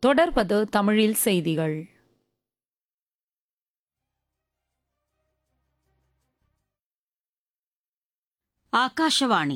தொடர்வது தமிழில் செய்திகள் ಆಕಾಶವಾಣಿ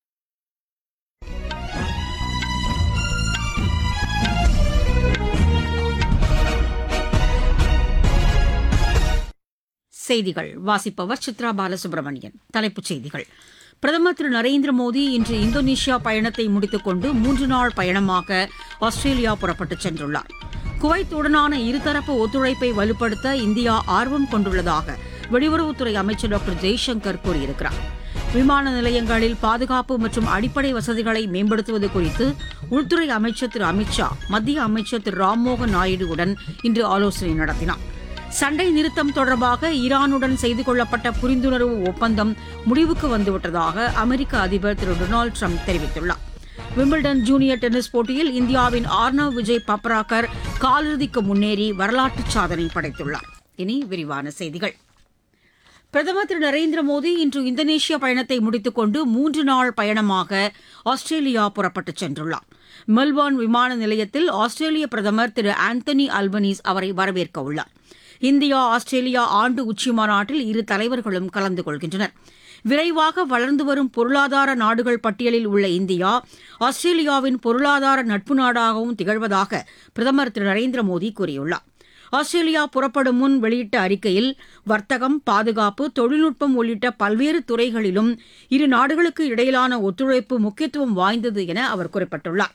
செய்திகள் வாசிப்பவர் சித்ரா பாலசுப்ரமணியன் தலைப்புச் செய்திகள் பிரதமர் திரு நரேந்திர மோடி இன்று இந்தோனேஷியா பயணத்தை முடித்துக்கொண்டு மூன்று நாள் பயணமாக ஆஸ்திரேலியா புறப்பட்டுச் சென்றுள்ளார் குவைத்துடனான இருதரப்பு ஒத்துழைப்பை வலுப்படுத்த இந்தியா ஆர்வம் கொண்டுள்ளதாக வெளியுறவுத்துறை அமைச்சர் டாக்டர் ஜெய்சங்கர் கூறியிருக்கிறார் விமான நிலையங்களில் பாதுகாப்பு மற்றும் அடிப்படை வசதிகளை மேம்படுத்துவது குறித்து உள்துறை அமைச்சர் திரு அமித்ஷா மத்திய அமைச்சர் திரு ராம்மோகன் நாயுடுவுடன் இன்று ஆலோசனை நடத்தினார் சண்டை நிறுத்தம் தொடர்பாக ஈரானுடன் செய்து கொள்ளப்பட்ட புரிந்துணர்வு ஒப்பந்தம் முடிவுக்கு வந்துவிட்டதாக அமெரிக்க அதிபர் திரு டொனால்டு ட்ரம்ப் தெரிவித்துள்ளார் விம்பிள்டன் ஜூனியர் டென்னிஸ் போட்டியில் இந்தியாவின் ஆர்னவ் விஜய் பப்ராக்கர் காலிறுதிக்கு முன்னேறி வரலாற்றுச் சாதனை படைத்துள்ளார் இனி விரிவான செய்திகள் பிரதமர் திரு நரேந்திர மோடி இன்று இந்தோனேஷியா பயணத்தை முடித்துக்கொண்டு மூன்று நாள் பயணமாக ஆஸ்திரேலியா புறப்பட்டுச் சென்றுள்ளார் மெல்போர்ன் விமான நிலையத்தில் ஆஸ்திரேலிய பிரதமர் திரு ஆந்தனி அல்பனீஸ் அவரை வரவேற்க உள்ளார் இந்தியா ஆஸ்திரேலியா ஆண்டு உச்சி மாநாட்டில் இரு தலைவர்களும் கலந்து கொள்கின்றனர் விரைவாக வளர்ந்து வரும் பொருளாதார நாடுகள் பட்டியலில் உள்ள இந்தியா ஆஸ்திரேலியாவின் பொருளாதார நட்பு நாடாகவும் திகழ்வதாக பிரதமர் திரு நரேந்திர மோடி கூறியுள்ளார் ஆஸ்திரேலியா புறப்படும் முன் வெளியிட்ட அறிக்கையில் வர்த்தகம் பாதுகாப்பு தொழில்நுட்பம் உள்ளிட்ட பல்வேறு துறைகளிலும் இரு நாடுகளுக்கு இடையிலான ஒத்துழைப்பு முக்கியத்துவம் வாய்ந்தது என அவர் குறிப்பிட்டுள்ளார்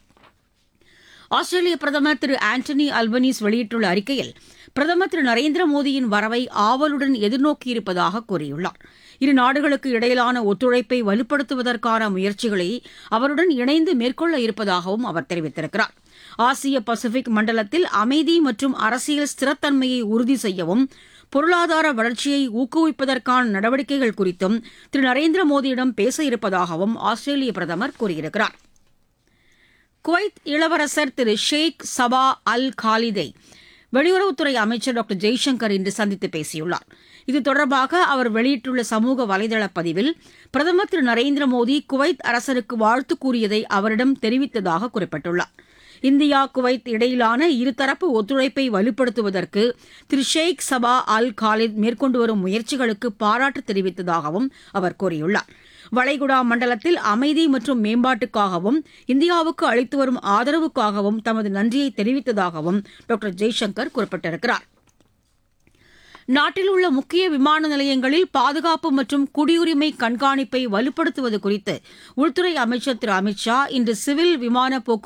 ஆஸ்திரேலிய பிரதமர் திரு ஆண்டனி அல்பனீஸ் வெளியிட்டுள்ள அறிக்கையில் பிரதமர் திரு நரேந்திர மோடியின் வரவை ஆவலுடன் எதிர்நோக்கியிருப்பதாக கூறியுள்ளார் இரு நாடுகளுக்கு இடையிலான ஒத்துழைப்பை வலுப்படுத்துவதற்கான முயற்சிகளை அவருடன் இணைந்து மேற்கொள்ள இருப்பதாகவும் அவர் தெரிவித்திருக்கிறார் ஆசிய பசிபிக் மண்டலத்தில் அமைதி மற்றும் அரசியல் ஸ்திரத்தன்மையை உறுதி செய்யவும் பொருளாதார வளர்ச்சியை ஊக்குவிப்பதற்கான நடவடிக்கைகள் குறித்தும் திரு நரேந்திர மோடியிடம் பேச இருப்பதாகவும் ஆஸ்திரேலிய பிரதமர் கூறியிருக்கிறார் குவைத் இளவரசர் திரு ஷேக் சபா அல் காலிதை வெளியுறவுத்துறை அமைச்சர் டாக்டர் ஜெய்சங்கர் இன்று சந்தித்து பேசியுள்ளார் இது தொடர்பாக அவர் வெளியிட்டுள்ள சமூக வலைதள பதிவில் பிரதமர் திரு நரேந்திர மோடி குவைத் அரசருக்கு வாழ்த்து கூறியதை அவரிடம் தெரிவித்ததாக குறிப்பிட்டுள்ளார் இந்தியா குவைத் இடையிலான இருதரப்பு ஒத்துழைப்பை வலுப்படுத்துவதற்கு திரு ஷேக் சபா அல் காலித் மேற்கொண்டு வரும் முயற்சிகளுக்கு பாராட்டு தெரிவித்ததாகவும் அவர் கூறியுள்ளார் வளைகுடா மண்டலத்தில் அமைதி மற்றும் மேம்பாட்டுக்காகவும் இந்தியாவுக்கு அளித்து வரும் ஆதரவுக்காகவும் தமது நன்றியை தெரிவித்ததாகவும் டாக்டர் ஜெய்சங்கர் குறிப்பிட்டிருக்கிறார் நாட்டில் உள்ள முக்கிய விமான நிலையங்களில் பாதுகாப்பு மற்றும் குடியுரிமை கண்காணிப்பை வலுப்படுத்துவது குறித்து உள்துறை அமைச்சர் திரு அமித் ஷா இன்று சிவில் விமான போக்குவரத்து